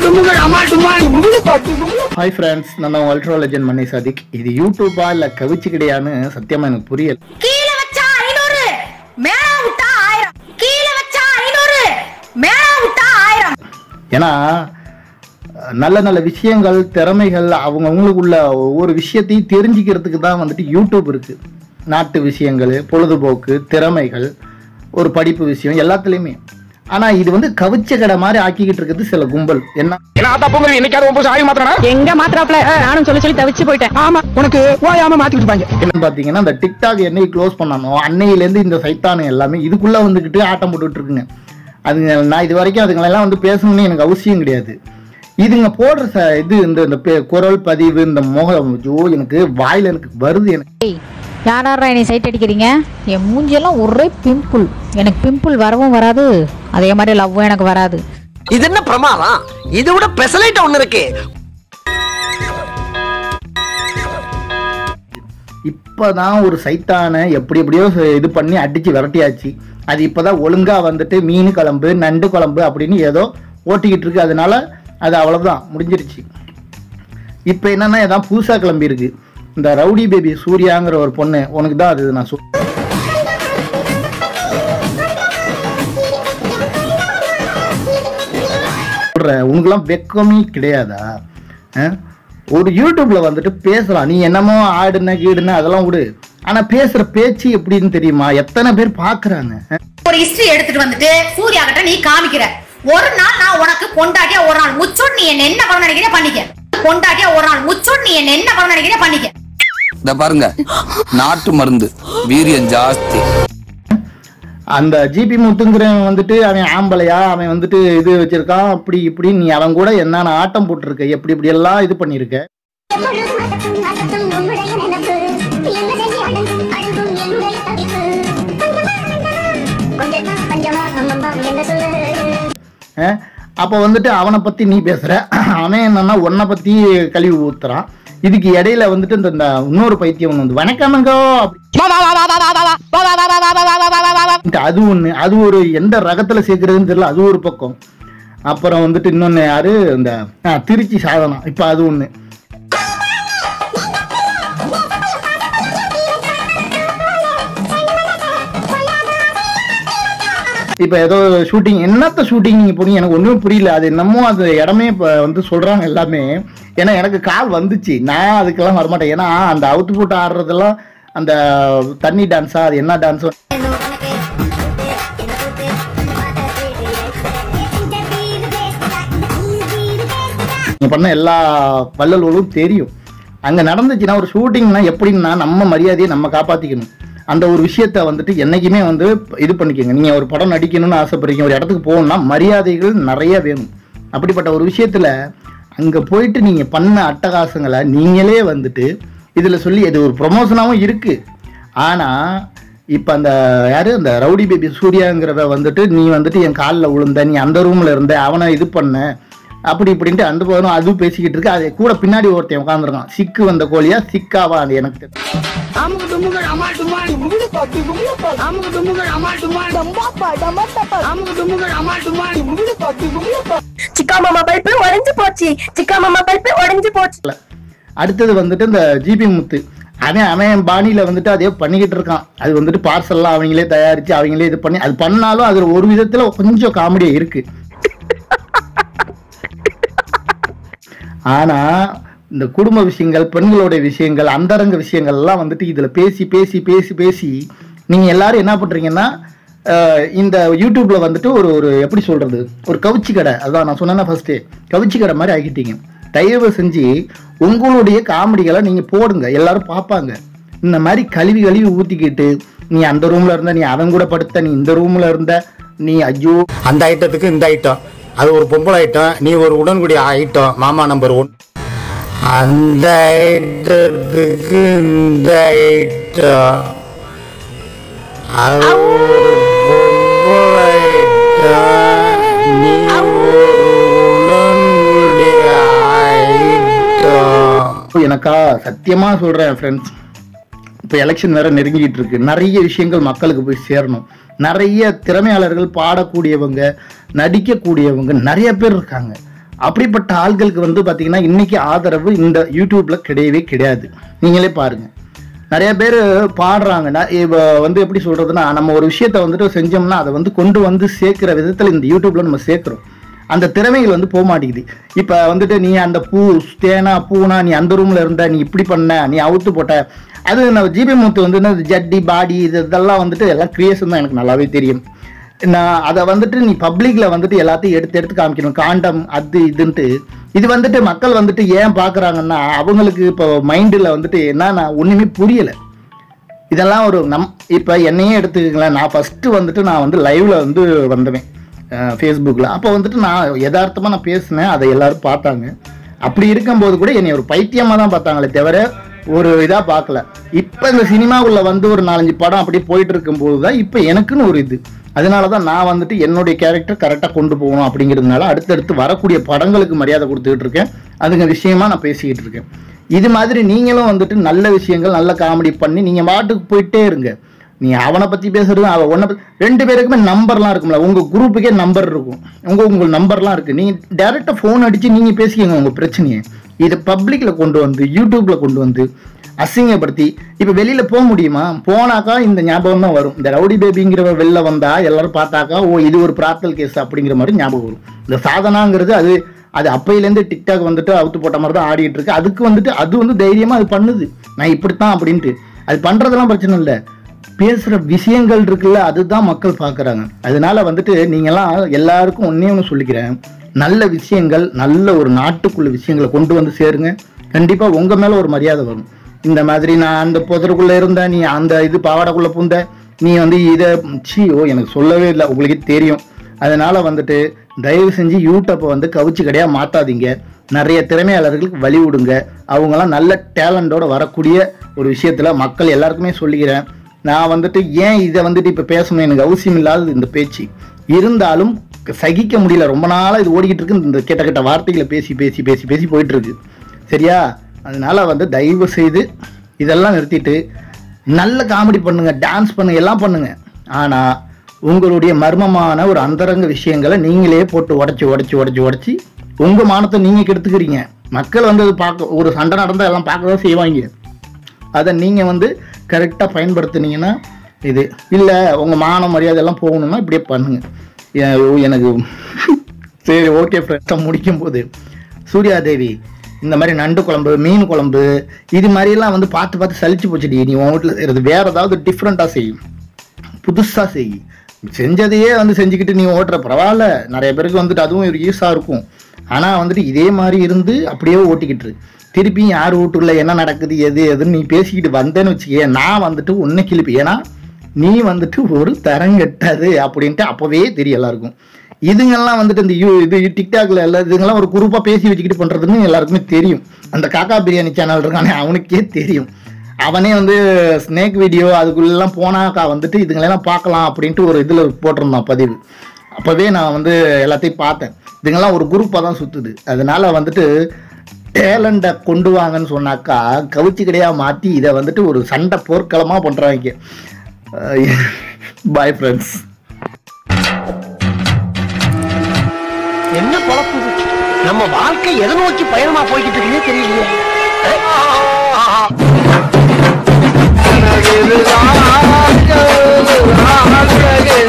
Hi friends நான் தான் ultra legend மணி சாதிக் இது யூடியூபா இல்ல கவிச்சு கிடையான்னு சத்தியமா எனக்கு புரியல கீழே வச்சா ஐநூறு மேல விட்டா ஆயிரம் கீழே வச்சா ஐநூறு மேல விட்டா ஆயிரம் ஏன்னா நல்ல நல்ல விஷயங்கள் திறமைகள் அவங்கவுங்களுக்குள்ள ஒவ்வொரு விஷயத்தையும் தெரிஞ்சுக்கிறதுக்கு தான் வந்துட்டு யூடியூப் இருக்கு நாட்டு விஷயங்கள் பொழுதுபோக்கு திறமைகள் ஒரு படிப்பு விஷயம் எல்லாத்துலேயுமே ஆனால் இது வந்து கவிச்ச கடை மாதிரி ஆக்கிக்கிட்டு இருக்குது சில கும்பல் என்ன எங்க மாத்திராப்ல நானும் சொல்லி சொல்லி தவிச்சு போயிட்டேன் ஆமா உனக்கு ஓயாம மாத்தி விட்டுப்பாங்க என்னன்னு பார்த்தீங்கன்னா இந்த டிக்டாக் என்னைக்கு க்ளோஸ் பண்ணானோ அன்னையிலேருந்து இந்த சைத்தானு எல்லாமே இதுக்குள்ளே வந்துக்கிட்டு ஆட்டம் போட்டுட்டு இருக்குங்க அதுங்க நான் இது வரைக்கும் அதுங்களெல்லாம் வந்து பேசணும்னு எனக்கு அவசியம் கிடையாது இதுங்க போடுற ச இது இந்த இந்த பே- குரல் பதிவு இந்த முகம் ஐயோ எனக்கு வாயில் எனக்கு வருது எனக்கு யாராரா என்னை சைட் அடிக்கிறீங்க என் மூஞ்சியெல்லாம் ஒரே பிம்பிள் எனக்கு பிம்பிள் வரவும் வராது அதே மாதிரி லவ்வும் எனக்கு வராது இது என்ன பிரமாதம் இது விட பெசலைட் ஒண்ணு இருக்கு இப்போதான் ஒரு சைத்தானை எப்படி எப்படியோ ச- இது பண்ணி அடிச்சு விரட்டியாச்சு அது இப்போதான் ஒழுங்கா வந்துட்டு மீன் குழம்பு நண்டு குழம்பு அப்படின்னு ஏதோ ஓட்டிக்கிட்டு இருக்கு அதனால அது அவ்வளவுதான் முடிஞ்சிருச்சு இப்போ என்னன்னா ஏதாவது புதுசா கிளம்பி இருக்கு இந்த ரவுடி பேபி சூர்யாங்கிற ஒரு பொண்ணு உனக்கு தான் அது நான் சொல் சொல்றேன் உனக்குலாம் வெக்கமே கிடையாதா அஹ்? ஒரு யூடியூப்ல வந்துட்டு பேசலாம் நீ என்னமோ ஆடுன கீடுன அதெல்லாம் விடு ஆனா பேசுற பேச்சு எப்படின்னு தெரியுமா எத்தனை பேர் பாக்குறாங்க அஹ்? ஒரு ஹிஸ்டரி எடுத்துட்டு வந்துட்டு சூர்யா கிட்ட நீ காமிக்கிற ஒரு நாள் நான் உனக்கு பொண்டாட்டியா ஒரு நாள் முச்சோடு நீ என்ன என்ன பண்ண நினைக்கிறே பண்ணிக்க பொண்டாட்டியா ஒரு நாள் முச்சோடு நீ என்ன என்ன பண்ண நினைக்கிறே பண்ணிக்க இந்த பாருங்க நாட்டு மருந்து வீரியம் ஜாஸ்தி அந்த ஜிபி முத்துங்கிறவன் வந்துட்டு அவன் ஆம்பளையா அவன் வந்துட்டு இது வச்சிருக்கான் அப்படி இப்படி நீ அவன் கூட என்னென்ன ஆட்டம் போட்டிருக்க எப்படி இப்படி எல்லாம் இது பண்ணிருக்க அஹ்? அப்போ வந்துட்டு அவனை பத்தி நீ பேசுற அவன் என்னன்னா உன்னை பத்தி கழிவு ஊத்துறான் இதுக்கு இடையில வந்துட்டு இந்த இந்த இன்னொரு பைத்தியம் ஒண்ணு வந்து வணக்கமங்கோ அப்படி அப்படின்ட்டு அது ஒண்ணு அது ஒரு எந்த ரகத்துல சேர்க்கறதுன்னு தெரியல அது ஒரு பக்கம் அப்புறம் வந்துட்டு இன்னொன்னு யாரு இந்த ஆ, திருச்சி சாதனம் இப்ப அது ஒண்ணு இப்ப ஏதோ ஷூட்டிங் என்னத்த ஷூட்டிங் நீங்க போனீங்க எனக்கு ஒண்ணுமே புரியல அது என்னமோ அது இடமே இப்ப வந்து சொல்றாங்க எல்லாமே ஏன்னா எனக்கு கால் வந்துச்சு நான் அதுக்கெல்லாம் வரமாட்டேன் ஏன்னா அந்த அவுத்து போட்டு ஆடுறதெல்லாம் அந்த தண்ணி டான்ஸா அது என்ன டான்ஸோ நீங்க பண்ண எல்லா வள்ளல்களும் தெரியும் அங்க நடந்துச்சுன்னா ஒரு ஷூட்டிங்னா எப்படின்னா நம்ம மரியாதையை நம்ம காப்பாத்திக்கணும் அந்த ஒரு விஷயத்த வந்துட்டு என்னைக்குமே வந்து இது பண்ணிக்கோங்க நீங்க ஒரு படம் நடிக்கணும்னு ஆசைப்படுறீங்க ஒரு இடத்துக்கு போகணும்னா மரியாதைகள் நிறைய வேணும் அப்படிப்பட்ட ஒரு விஷயத்துல அங்க போயிட்டு நீங்க பண்ண அட்டகாசங்களை நீங்களே வந்துட்டு இதுல சொல்லி இது ஒரு ப்ரொமோஷனாகவும் இருக்கு ஆனா இப்போ அந்த யாரு அந்த ரவுடி பேபி சூர்யாங்கிறவ வந்துட்டு நீ வந்துட்டு என் காலில் விழுந்த நீ அந்த ரூம்ல இருந்த அவனை இது பண்ண அப்படி இப்படின்ட்டு அந்த பக்கம் அதுவும் பேசிக்கிட்டு இருக்கு அது கூட பின்னாடி ஒருத்தன் உட்காந்துருக்கான் சிக்கு வந்த கோழியா சிக்காவா அது எனக்கு தெரியல. அமுக்கு டுமுகள் அமால் டுமால் அமுக்கு டுமுகள் அமால் டுமால் அமுக்கு டுமுகள் அமால் டுமால் சிக்கா மாமா பல்பு உடைஞ்சு போச்சு சிக்கா மாமா பல்பு உடைஞ்சு போச்சு அடுத்தது வந்துட்டு இந்த ஜிபி முத்து அவன் அவன் பாணியில வந்துட்டு அதே பண்ணிக்கிட்டு இருக்கான் அது வந்துட்டு பார்சல்லாம் அவங்களே தயாரிச்சு அவங்களே இது பண்ணி அது பண்ணாலும் அது ஒரு விதத்துல கொஞ்சம் காமெடியா இருக்கு ஆனா இந்த குடும்ப விஷயங்கள் பெண்களுடைய விஷயங்கள் அந்தரங்க விஷயங்கள் எல்லாம் வந்துட்டு இதுல பேசி பேசி பேசி பேசி நீங்க எல்லாரும் என்ன பண்றீங்கன்னா அஹ், இந்த யூடியூப்ல வந்துட்டு ஒரு ஒரு எப்படி சொல்றது ஒரு கவுச்சி கடை அதான் நான் சொன்னேன்னா ஃபர்ஸ்ட் கவுச்சி கடை மாதிரி ஆக்கிட்டீங்க தயவு செஞ்சு உங்களுடைய காமெடிகளை நீங்க போடுங்க எல்லாரும் பார்ப்பாங்க இந்த மாதிரி கழுவி கழுவி ஊத்திக்கிட்டு நீ அந்த ரூம்ல இருந்த நீ அவன் கூட படுத்த நீ இந்த ரூம்ல இருந்த நீ ஐயோ அந்த ஐட்டத்துக்கு இந்த ஐட்டம் அது ஒரு பொம்பளை ஐட்டம் நீ ஒரு உடன்குடி ஐட்டம் மாமா நம்பர் ஒன் அந்த ஐட்டத்துக்கு இந்த ஐட்டம் அது ஒரு பொம்பளை ஐட்டம் நீ ஒரு உடன்குடி ஐட்டம் எனக்கா சத்தியமா சொல்றேன் ஃப்ரெண்ட்ஸ் இப்போ எலெக்ஷன் வேற நெருங்கிட்டு இருக்கு நிறைய விஷயங்கள் மக்களுக்கு போய் சேரணும் நிறைய திறமையாளர்கள் பாடக்கூடியவங்க நடிக்கக்கூடியவங்க நிறைய பேர் இருக்காங்க அப்படிப்பட்ட ஆள்களுக்கு வந்து பார்த்தீங்கன்னா இன்னைக்கு ஆதரவு இந்த யூடியூப்ல கிடையவே கிடையாது நீங்களே பாருங்க நிறைய பேர் பாடுறாங்கன்னா இப்போ வந்து எப்படி சொல்றதுன்னா நம்ம ஒரு விஷயத்த வந்துட்டு செஞ்சோம்னா அதை வந்து கொண்டு வந்து சேர்க்கிற விதத்தில் இந்த யூடியூப்ல நம்ம சேர்க்கிறோம் அந்த திறமைகள் வந்து போக மாட்டேங்குது இப்போ வந்துட்டு நீ அந்த பூ தேனா பூனா நீ அந்த ரூம்ல இருந்த நீ இப்படி பண்ண நீ அவுத்து போட்ட அது நம்ம ஜிபி முத்து வந்து என்ன ஜட்டி பாடி இது இதெல்லாம் வந்துட்டு எல்லாம் கிரியேஷன் தான் எனக்கு நல்லாவே தெரியும் நான் அதை வந்துட்டு நீ பப்ளிக்ல வந்துட்டு எல்லாத்தையும் எடுத்து எடுத்து காமிக்கணும் காண்டம் அது இதுன்ட்டு இது வந்துட்டு மக்கள் வந்துட்டு ஏன் பார்க்கறாங்கன்னா அவங்களுக்கு இப்போ மைண்டில் வந்துட்டு என்னன்னா ஒண்ணுமே புரியல இதெல்லாம் ஒரு நம் இப்போ என்னையே எடுத்துக்கங்களேன் நான் ஃபஸ்ட்டு வந்துட்டு நான் வந்து லைவ்ல வந்து வந்தவேன் ஃபேஸ்புக்கில் அப்போ வந்துட்டு நான் யதார்த்தமாக நான் பேசினேன் அதை எல்லாரும் பார்த்தாங்க அப்படி இருக்கும்போது கூட என்னை ஒரு பைத்தியமாக தான் பார்த்தாங்களே தவிர ஒரு இதாக பார்க்கல இப்போ இந்த சினிமாவுள்ள வந்து ஒரு நாலஞ்சு படம் அப்படி போயிட்டு இருக்கும்போது தான் இப்போ எனக்குன்னு ஒரு இது அதனால தான் நான் வந்துட்டு என்னுடைய கேரக்டர் கரெக்டாக கொண்டு போகணும் அப்படிங்கிறதுனால அடுத்தடுத்து வரக்கூடிய படங்களுக்கு மரியாதை கொடுத்துக்கிட்டு இருக்கேன் அதுங்க விஷயமா நான் பேசிக்கிட்டு இருக்கேன் இது மாதிரி நீங்களும் வந்துட்டு நல்ல விஷயங்கள் நல்ல காமெடி பண்ணி நீங்க பாட்டுக்கு போயிட்டே இருங்க நீ அவனை பத்தி பேசுறது அவன் உன்னை பத்தி ரெண்டு பேருக்குமே நம்பர்லாம் இருக்கும்ல உங்க குரூப்புக்கே நம்பர் இருக்கும் உங்க உங்க நம்பர்லாம் இருக்கு நீங்க டைரக்டா ஃபோன் அடிச்சு நீங்க பேசிக்கங்க உங்க பிரச்சனையை இதை பப்ளிக்ல கொண்டு வந்து யூடியூப்ல கொண்டு வந்து அசிங்கப்படுத்தி இப்ப வெளியில போக முடியுமா போனாக்கா இந்த ஞாபகம் தான் வரும் இந்த ரவுடி பேபிங்கிற வெளில வந்தா எல்லாரும் பார்த்தாக்கா ஓ இது ஒரு பிரார்த்தல் கேஸ் அப்படிங்கிற மாதிரி ஞாபகம் வரும் இந்த சாதனாங்கிறது அது அது அப்பையிலேருந்து டிக்டாக் வந்துட்டு அவுத்து போட்ட மாதிரி தான் ஆடிட்டு இருக்கு அதுக்கு வந்துட்டு அது வந்து தைரியமா அது பண்ணுது நான் இப்படித்தான் அப்படின்ட்டு அது பண்றதெல்லாம் பிரச்சனை இல்லை பேசுற விஷயங்கள் இருக்குல்ல அதுதான் மக்கள் பார்க்கறாங்க அதனால வந்துட்டு நீங்கெல்லாம் எல்லாருக்கும் ஒன்னே ஒன்று சொல்லிக்கிறேன் நல்ல விஷயங்கள் நல்ல ஒரு நாட்டுக்குள்ள விஷயங்களை கொண்டு வந்து சேருங்க கண்டிப்பா உங்க மேல ஒரு மரியாதை வரும் இந்த மாதிரி நான் அந்த புதருக்குள்ள இருந்த நீ அந்த இது பாவாடைக்குள்ள புந்த நீ வந்து இதை சீயோ எனக்கு சொல்லவே இல்லை உங்களுக்கே தெரியும் அதனால வந்துட்டு தயவு செஞ்சு யூடியூப்பை வந்து கவிச்சு கடையா மாத்தாதீங்க நிறைய திறமையாளர்களுக்கு வழி விடுங்க அவங்கெல்லாம் நல்ல டேலண்டோட வரக்கூடிய ஒரு விஷயத்துல மக்கள் எல்லாருக்குமே சொல்லிக்கிறேன் நான் வந்துட்டு ஏன் இதை வந்துட்டு இப்போ பேசணும் எனக்கு அவசியம் இல்லாதது இந்த பேச்சு இருந்தாலும் சகிக்க முடியல ரொம்ப நாளாக இது ஓடிக்கிட்டு இருக்கு இந்த கெட்ட கெட்ட வார்த்தைகளை பேசி பேசி பேசி பேசி போயிட்டு இருக்கு சரியா அதனால வந்து தயவு செய்து இதெல்லாம் நிறுத்திட்டு நல்ல காமெடி பண்ணுங்க டான்ஸ் பண்ணுங்க எல்லாம் பண்ணுங்க ஆனா உங்களுடைய மர்மமான ஒரு அந்தரங்க விஷயங்களை நீங்களே போட்டு உடச்சி உடச்சி உடச்சி உடச்சி உங்க மானத்தை நீங்க கெடுத்துக்கிறீங்க மக்கள் வந்து அது பார்க்க ஒரு சண்டை நடந்தா எல்லாம் பார்க்க தான் செய்வாங்க அதை நீங்க வந்து கரெக்டாக பயன்படுத்துனீங்கன்னா இது இல்லை உங்க மான மரியாதை எல்லாம் போகணும்னா இப்படியே பண்ணுங்க ஏ- ஓ, எனக்கு சரி ஓகே ஃப்ரெண்ட்ஸ் முடிக்கும் போது சூர்யாதேவி இந்த மாதிரி நண்டு குழம்பு மீன் குழம்பு இது மாதிரிலாம் வந்து பார்த்து பார்த்து சலிச்சு போச்சுடி நீ உன் வீட்டில் செய்கிறது வேற ஏதாவது டிஃப்ரெண்ட்டாக செய்யும் புதுசா செய் செஞ்சதையே வந்து செஞ்சுக்கிட்டு நீ ஓட்டுற பரவாயில்ல நிறைய பேருக்கு வந்துட்டு அதுவும் ஒரு யூஸாக இருக்கும் ஆனால் வந்துட்டு இதே மாதிரி இருந்து அப்படியே ஓட்டிக்கிட்டு இரு. திருப்பியும் யார் வீட்டுக்குள்ள என்ன நடக்குது எது எதுன்னு நீ பேசிக்கிட்டு வந்தேன்னு வச்சுக்கே நான் வந்துட்டு உன்னை கிளப்பி ஏன்னா நீ வந்துட்டு ஒரு தரங்கெட்டது அப்படின்ட்டு அப்போவே தெரியும் எல்லாருக்கும் இதுங்கெல்லாம் வந்துட்டு இந்த யூ இது டிக்டாக்ல எல்லாம் இதுங்கெல்லாம் ஒரு குரூப்பாக பேசி வச்சுக்கிட்டு பண்ணுறதுன்னு எல்லாருக்குமே தெரியும் அந்த காக்கா பிரியாணி சேனல் இருக்கானே அவனுக்கே தெரியும் அவனே வந்து ஸ்னேக் வீடியோ அதுக்குள்ளெல்லாம் போனாக்கா வந்துட்டு இதுங்களெல்லாம் பார்க்கலாம் அப்படின்ட்டு ஒரு இதில் போட்டிருந்தான் பதிவு அப்போவே நான் வந்து எல்லாத்தையும் பார்த்தேன் இதுங்கெல்லாம் ஒரு குரூப்பாக தான் சுற்றுது அதனால வந்துட்டு டேலண்ட்டை கொண்டு வாங்கன்னு சொன்னாக்கா கவுச்சி கடையாக மாற்றி இதை வந்துட்டு ஒரு சண்டை போர்க்களமாக பண்ணுறாங்க பாய் ஃப்ரெண்ட்ஸ் என்ன பொழப்பு இது? நம்ம வாழ்க்கை எதை நோக்கி பயணமா போய்கிட்டு இருக்குன்னே தெரியலையே அழகு